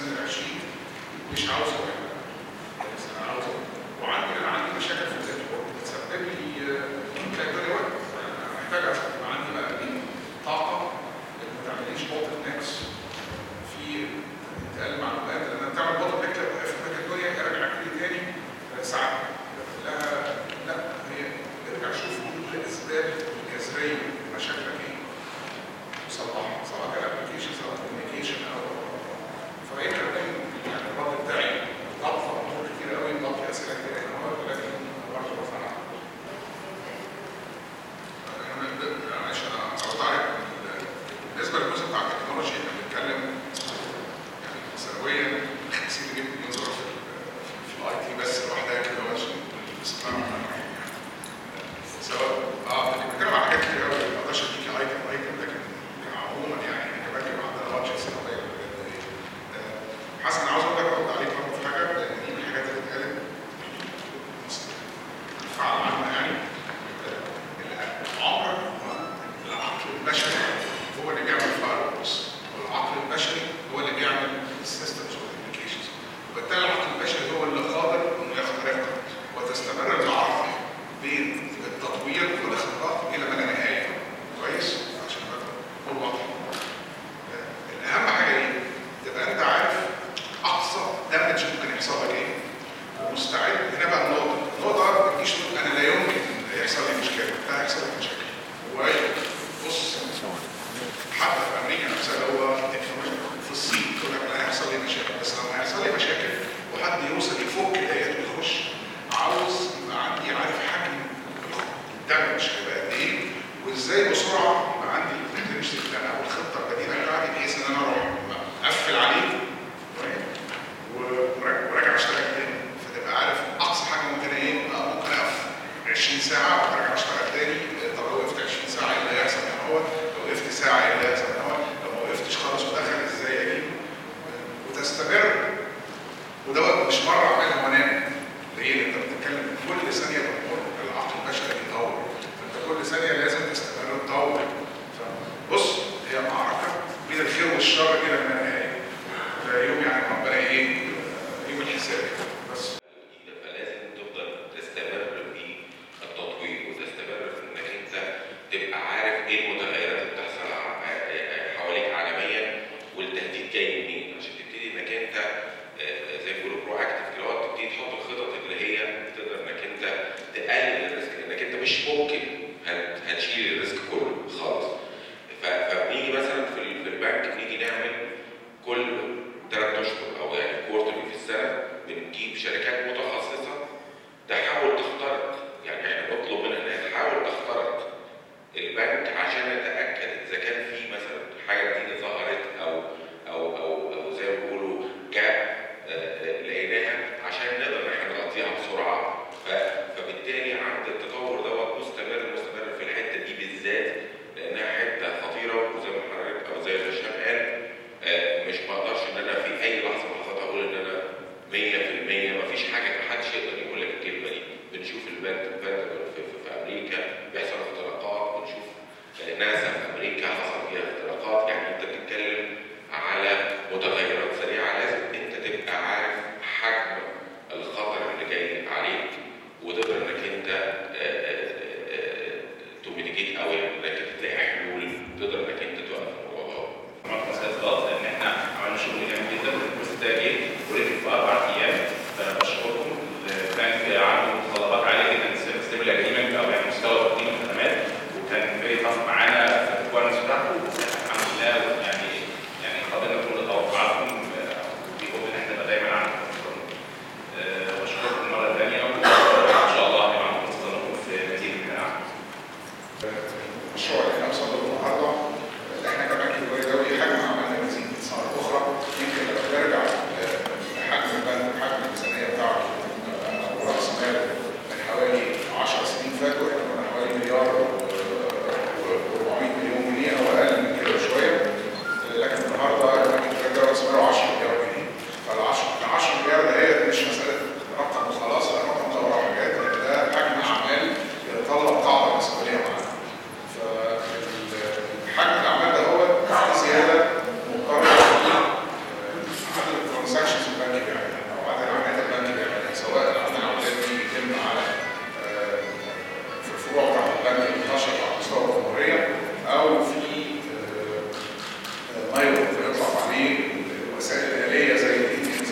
سن ال 20 مش عاوزه بس انا عاوزه وعندي انا عندي مشاكل في النتورك بتسبب لي آه، ممكن يبقى وقت انا محتاج يبقى عندي بقى ايه طاقه إن ما تعمليش بوتل نكس في انتقال المعلومات لان بتعمل بوتل نكس في مكدونيا ارجع كده تاني آه، ساعات لها لا هي ارجع شوف ايه الاسباب الجذريه لمشاكلك ايه وصلحها سواء كان ابلكيشن سواء كوميونيكيشن او فهي كمان يعني الرد بتاعي اطلع امور كتير قوي بطلع اسئله كتير هنا اهوت ولكن برضه بفهم معلش انا ارد عليك بالنسبه للجزء بتاع التكنولوجي احنا بنتكلم يعني سنويا 50 مليون دولار في في الاي تي بس لوحدها كده عشان الاستثمار سواء اه بنتكلم عن حاجات كتير قوي ما اقدرش اديك ايتم ايتم لكن عموما يعني احنا كمان يبقى عندنا بادجت سنويه بجد ايه آه، حسن عاوز اقول لك ارد عليك برضه في حاجه لان دي من الحاجات اللي اتقالت فعل عنها يعني آه، عمرك ما العقل البشري هو اللي بيعمل فايروس والعقل البشري هو اللي بيعمل السيستمز والابلكيشنز وبالتالي العقل البشري هو اللي قادر انه ياخد ريكورد وتستمر المعركه بين التطوير والاختراق الى ما لا نهايه كويس عشان نكون واضح الاهم حاجه ايه؟ تبقى انت عارف اقصى دامج ممكن يحصل لك ايه ومستعد هنا بقى النقطه النقطه ما تجيش تقول انا لا يمكن يحصل لي مشكله لا هيحصل لك مشاكل وايه بص حتى في امريكا نفسها اللي هو التكنولوجيا في الصين تقول لك لا هيحصل لي مشاكل بس لما هيحصل لي مشاكل وحد يوصل يفك ديت ويخش عاوز يبقى عندي عارف حجم الدمج هيبقى قد ايه وازاي بسرعه يبقى عندي الكونتنجنسي بلان او الخطه البديله بتاعتي بحيث ان انا اروح اقفل عليه طيب، وراجع وراجع اشتغل تاني فتبقى عارف اقصى حاجه ممكن ايه آه، ممكن اقف 20 ساعه وارجع اشتغل تاني آه، طب لو وقفت 20 ساعه ايه اللي هيحصل هنا هو لو وقفت ساعه ايه اللي هيحصل هنا هو لو ما وقفتش خالص ودخل ازاي اجيب وتستمر ودوت مش مره اعملها وانام ليه؟ انت بتتكلم كل ثانيه بتمر العقل البشري بيتطور فانت كل ثانيه لازم تستمر تطور فبص هي معركه بين الخير والشر الى ما لا نهايه ده يوم يعني ربنا ايه يوم الحساب بس فلازم تفضل تستمر في التطوير وتستمر في انك انت تبقى عارف ايه المتغيرات اللي بتحصل ع- حواليك عالميا والتهديد جاي منين عشان تبتدي انك انت آه، زي ما بيقولوا برو اكتف كده هو تبتدي تحط الخطط اللي هي تقدر انك انت تقلل الريسك لانك انت مش ممكن هت- هتشيل الريسك كله خالص ف- فبنيجي مثلا في ال- في البنك بنيجي نعمل الترانزاكشنز البنك بيعملها او عدد العمليات البنك بيعملها سواء عدد العمليات دي بيتم على آه، في الفروع بتاعت البنك المنتشره على مستوى الجمهوريه او في آه، آه، مايل بيطلق عليه الوسائل الاليه زي الاي تي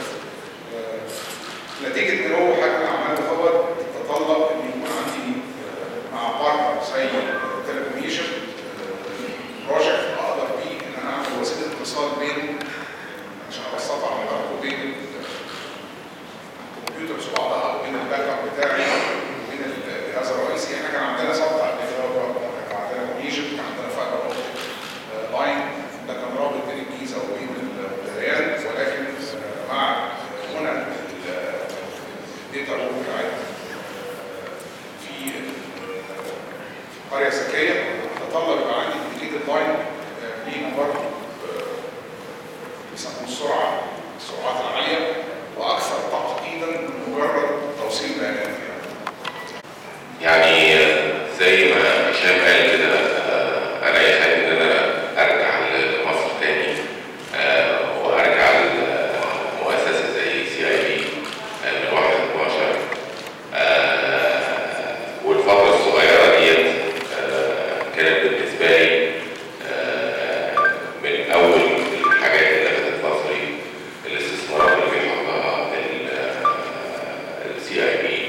نتيجه نمو حجم الاعمال دوت تتطلب ان يكون عندي آه، مع بارتنر زي تيليكوم ايجيبت بروجكت اقدر بيه ان انا اعمل وسيله اتصال بين عشان ابسطها على حضراتكم بين الكمبيوترز وبعضها وبين الباك اب بتاعي وبين الجهاز الرئيسي احنا كان عندنا سبق قبل كده برضه. كان عندنا ايجيبت كان عندنا فايبر اوبتيك لاين ده كان رابط بين الجيزه وبين الرياض ولكن آه، مع هنا الداتا روم بتاعتنا في قريه ذكيه تتطلب يبقى عندي ديديكيتد لاين ليه برضه بيسموه السرعه السرعات العاليه واكثر تعقيدا من مجرد توصيل بيانات يعني. يعني آه، زي ما هشام قال كده آه، انا يسعدني ان انا ارجع لمصر تاني آه، وارجع لمؤسسه زي سي اي بي من 1 12 آه، والفتره الصغيره ديت آه، كانت بالنسبه لي آه، من اول الحاجات اللي لفتت نظري الاستثمارات اللي بيحطها السي اي بي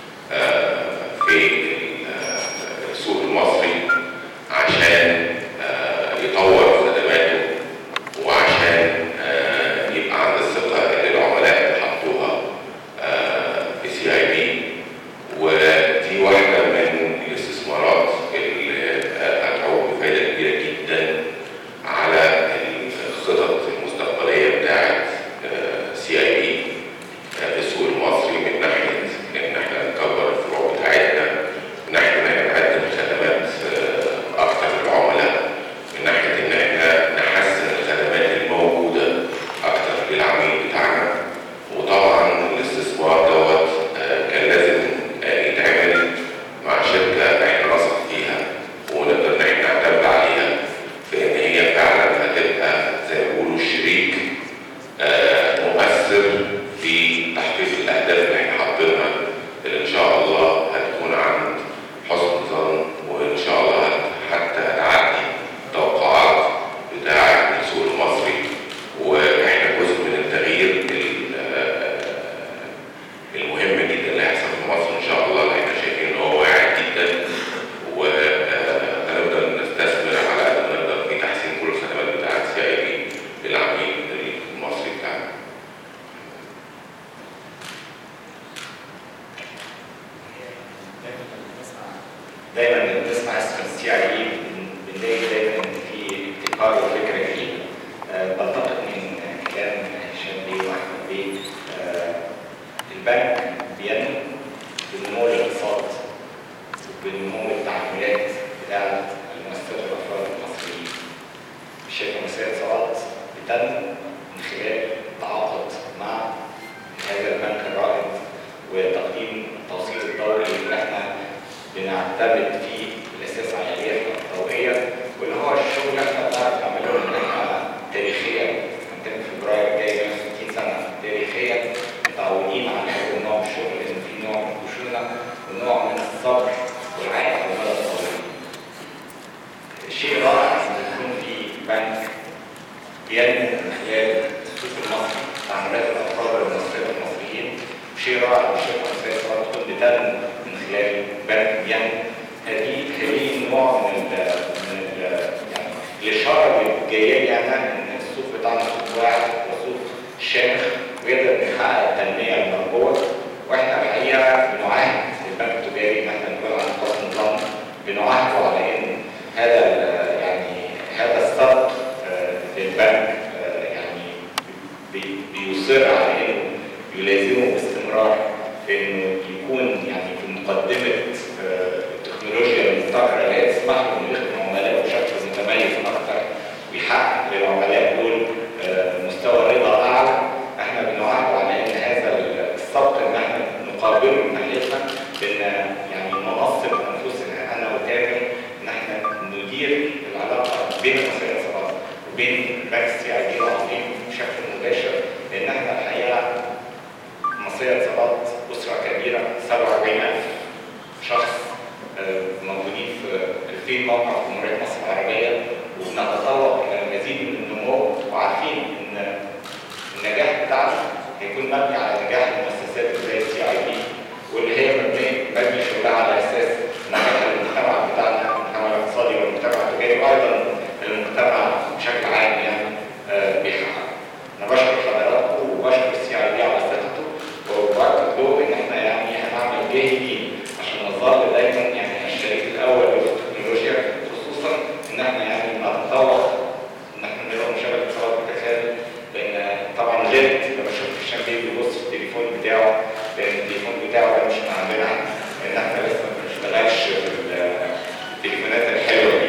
في السوق المصري عشان آه، يطور خدماته وعشان آه، يبقى عند الثقة اللي العملاء حطوها آه، في سي اي بي ودي واحدة من الاستثمارات اللي آه، هتعود بفائدة كبيرة جدا على الخطط المستقبلية بتاعت سي اي بي في السوق المصري من ناحية إن إحنا نكبر الفروع بتاعتنا من ناحية إن إحنا نقدم خدمات آه، أكتر للعملاء من ناحية إن إحنا نحسن الخدمات الموجودة أكتر للعميل بتاعنا وطبعا الاستثمار دوت آه، كان لازم آه، يتعمل مع شركة إحنا نثق فيها ونقدر إن إحنا نعتمد عليها في إن هي فعلا هتبقى زي ما بيقولوا شريك آه، مؤثر في تحقيق الاهداف اللي احنا حاطينها اللي ان شاء الله هتكون عند حسن ظن وان شاء الله هت- حتى هتعدي التوقعات بتاعه السوق المصري واحنا جزء من التغيير ال- آه، المهم جدا اللي هيحصل في مصر ان شاء الله اللي احنا شايفين ان هو واعد جدا وهنفضل نستثمر على قد ما نقدر في تحسين كل الخدمات بتاعت سي اي بي للعميل المصري بتاعنا. دايما لما بنسمع اسم السي اي اي بنلاقي دايما ان في ابتكار وفكره جديده آه، بنتقد من كلام هشام بيه واحمد بيه آه، البنك بينمو بنمو الاقتصاد وبنمو التعاملات بتاعت المؤسسات والافراد المصريين الشركه المصريه للاتصالات بتنمو من خلال التعاقد مع هذا البنك الرائد وتقديم التوصيل الدوري اللي احنا بنعتمد فيه الاساس على الاليات الضوئيه واللي هو الشغل اللي احنا بنعرف نعمله ان احنا تاريخيا عندنا فبراير جاي 160 سنه تاريخيا متعودين على هذا النوع من الشغل لان في نوع من الخشونه ونوع من الصبر والعائد على المدى الطويل. شيء رائع ان يكون في بنك بينمو من خلال السوق المصري تعاملات الافراد المصريه والمصريين شيء رائع ان الشركه المصريه للاتصالات تكون بتنمو من خلال بنك بينمو هذه هذه نوع من ال من ال يعني الاشاره اللي جايه لي انا ان السوق بتاعنا سوق واعد وسوق شامخ ويقدر يحقق التنميه المرجوه واحنا الحقيقه بنعاهد البنك التجاري ان احنا نقول عن حسن الظن بنعاهده على ان هذا ال- يعني هذا السبق آه، للبنك آه، يعني بي- بيصر على انه يلازمه باستمرار في انه يكون يعني في مقدمه آه، التكنولوجيا المبتكره اللي هي تسمح له انه يخدم عملائه بشكل متميز اكثر ويحقق للعملاء دول آه، مستوى رضا اعلى احنا بنعاهد على ان هذا السبق ان احنا نقابله من ناحيتنا بان يعني ننصب انفسنا انا وتامر ان احنا ندير العلاقه بين المصرية الاتصالات وبين بنك السي اي دي العظيم بشكل مباشر لان بتاعنا هيكون مبني على نجاح المؤسسات زي السي اي بي واللي هي مبنيه مبني شغلها على اساس نجاح المجتمع بتاعنا المجتمع الاقتصادي والمجتمع التجاري وايضا المجتمع بشكل عام يعني آه، بيحقق. انا بشكر حضراتكم وبشكر السي اي بي على ثقته وبركز له ان احنا يعني هنعمل جاهدين عشان نظل دايما يعني الشريك الاول للتكنولوجيا خصوصا ان احنا يعني نتطور ان احنا نبقى مشابه اتصالات متكامل لان طبعا غلط لما شفت هشام بيه بيبص في التليفون بتاعه لان التليفون بتاعه ده مش من عندنا احنا لان احنا لسه ما بنشتغلش في التليفونات الحلوه